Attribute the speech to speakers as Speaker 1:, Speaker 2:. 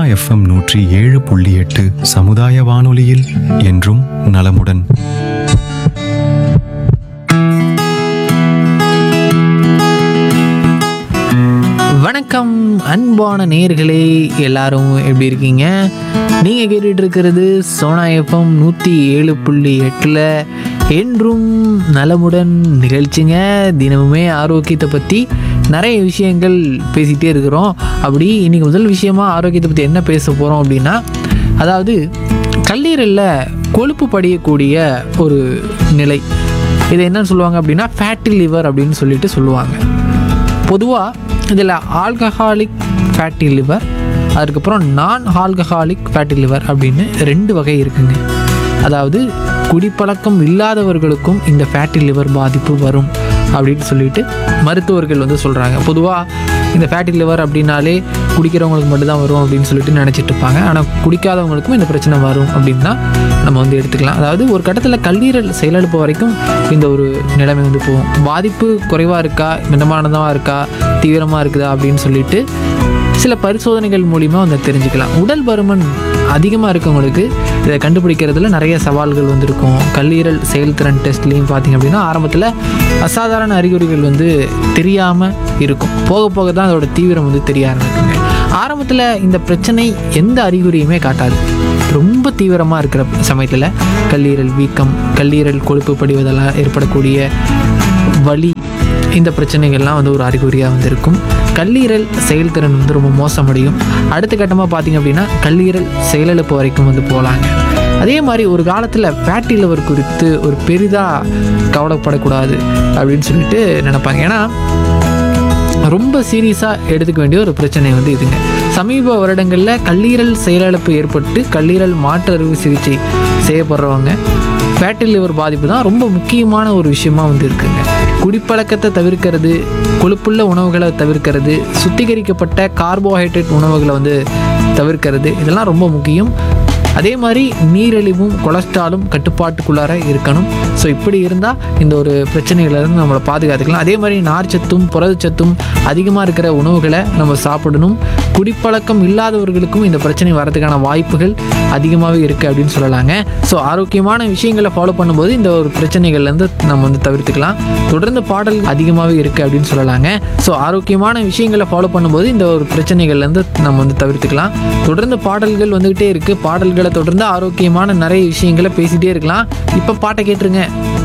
Speaker 1: FM நூற்றி ஏழு புள்ளி எட்டு சமுதாய வானொலியில் என்றும் நலமுடன்
Speaker 2: வணக்கம் அன்பான நேயர்களே எல்லாரும் எப்படி இருக்கீங்க நீங்கள் கேட்டுட்டு இருக்கிறது சோனா எஃப்எம் நூற்றி ஏழு புள்ளி எட்டில் என்றும் நலமுடன் நிகழ்ச்சிங்க தினமுமே ஆரோக்கியத்தை பற்றி நிறைய விஷயங்கள் பேசிகிட்டே இருக்கிறோம் அப்படி இன்னைக்கு முதல் விஷயமா ஆரோக்கியத்தை பற்றி என்ன பேச போகிறோம் அப்படின்னா அதாவது கல்லீரலில் கொழுப்பு படியக்கூடிய ஒரு நிலை இது என்னன்னு சொல்லுவாங்க அப்படின்னா ஃபேட்டி லிவர் அப்படின்னு சொல்லிட்டு சொல்லுவாங்க பொதுவாக இதில் ஆல்கஹாலிக் ஃபேட்டி லிவர் அதுக்கப்புறம் நான் ஆல்கஹாலிக் ஃபேட்டி லிவர் அப்படின்னு ரெண்டு வகை இருக்குங்க அதாவது குடிப்பழக்கம் இல்லாதவர்களுக்கும் இந்த ஃபேட்டி லிவர் பாதிப்பு வரும் அப்படின்னு சொல்லிட்டு மருத்துவர்கள் வந்து சொல்கிறாங்க பொதுவாக இந்த ஃபேட்டி லிவர் அப்படின்னாலே குடிக்கிறவங்களுக்கு மட்டும்தான் வரும் அப்படின்னு சொல்லிட்டு நினச்சிட்டு இருப்பாங்க ஆனால் குடிக்காதவங்களுக்கும் இந்த பிரச்சனை வரும் அப்படின்னு தான் நம்ம வந்து எடுத்துக்கலாம் அதாவது ஒரு கட்டத்தில் கல்லீரல் செயலிழப்பு வரைக்கும் இந்த ஒரு நிலைமை வந்து போகும் பாதிப்பு குறைவாக இருக்கா மிதமானதாக இருக்கா தீவிரமாக இருக்குதா அப்படின்னு சொல்லிட்டு சில பரிசோதனைகள் மூலிமா வந்து தெரிஞ்சுக்கலாம் உடல் பருமன் அதிகமாக இருக்கவங்களுக்கு இதை கண்டுபிடிக்கிறதுல நிறைய சவால்கள் வந்திருக்கும் கல்லீரல் செயல்திறன் டெஸ்ட்லேயும் பார்த்தீங்க அப்படின்னா ஆரம்பத்தில் அசாதாரண அறிகுறிகள் வந்து தெரியாமல் இருக்கும் போக போக தான் அதோட தீவிரம் வந்து தெரிய ஆரம்பிக்குங்க ஆரம்பத்தில் இந்த பிரச்சனை எந்த அறிகுறியுமே காட்டாது ரொம்ப தீவிரமாக இருக்கிற சமயத்தில் கல்லீரல் வீக்கம் கல்லீரல் கொழுப்பு படிவதெல்லாம் ஏற்படக்கூடிய வலி இந்த பிரச்சனைகள்லாம் வந்து ஒரு அறிகுறியாக வந்து இருக்கும் கல்லீரல் செயல்திறன் வந்து ரொம்ப மோசமடையும் அடுத்த கட்டமாக பார்த்தீங்க அப்படின்னா கல்லீரல் செயலிழப்பு வரைக்கும் வந்து போகலாங்க அதே மாதிரி ஒரு காலத்தில் ஃபேட்டி லிவர் குறித்து ஒரு பெரிதாக கவலைப்படக்கூடாது அப்படின்னு சொல்லிட்டு நினைப்பாங்க ஏன்னா ரொம்ப சீரியஸாக எடுத்துக்க வேண்டிய ஒரு பிரச்சனை வந்து இதுங்க சமீப வருடங்களில் கல்லீரல் செயலிழப்பு ஏற்பட்டு கல்லீரல் மாற்று அறுவை சிகிச்சை செய்யப்படுறவங்க ஃபேட்டி லிவர் பாதிப்பு தான் ரொம்ப முக்கியமான ஒரு விஷயமா வந்து இருக்குங்க குடிப்பழக்கத்தை தவிர்க்கிறது கொழுப்புள்ள உணவுகளை தவிர்க்கிறது சுத்திகரிக்கப்பட்ட கார்போஹைட்ரேட் உணவுகளை வந்து தவிர்க்கிறது இதெல்லாம் ரொம்ப முக்கியம் அதே மாதிரி நீரிழிவும் கொலஸ்ட்ராலும் கட்டுப்பாட்டுக்குள்ளார இருக்கணும் ஸோ இப்படி இருந்தால் இந்த ஒரு பிரச்சனையிலேருந்து நம்மளை பாதுகாத்துக்கலாம் அதே மாதிரி நார்ச்சத்தும் புரதச்சத்தும் அதிகமாக இருக்கிற உணவுகளை நம்ம சாப்பிடணும் குடிப்பழக்கம் இல்லாதவர்களுக்கும் இந்த பிரச்சனை வரதுக்கான வாய்ப்புகள் அதிகமாகவே இருக்குது அப்படின்னு சொல்லலாங்க ஸோ ஆரோக்கியமான விஷயங்களை ஃபாலோ பண்ணும்போது இந்த ஒரு பிரச்சனைகள்லேருந்து நம்ம வந்து தவிர்த்துக்கலாம் தொடர்ந்து பாடல் அதிகமாகவே இருக்குது அப்படின்னு சொல்லலாங்க ஸோ ஆரோக்கியமான விஷயங்களை ஃபாலோ பண்ணும்போது இந்த ஒரு பிரச்சனைகள்லேருந்து நம்ம வந்து தவிர்த்துக்கலாம் தொடர்ந்து பாடல்கள் வந்துக்கிட்டே இருக்குது பாடல்களை தொடர்ந்து ஆரோக்கியமான நிறைய விஷயங்களை பேசிகிட்டே இருக்கலாம் இப்போ பாட்டை கேட்டுருங்க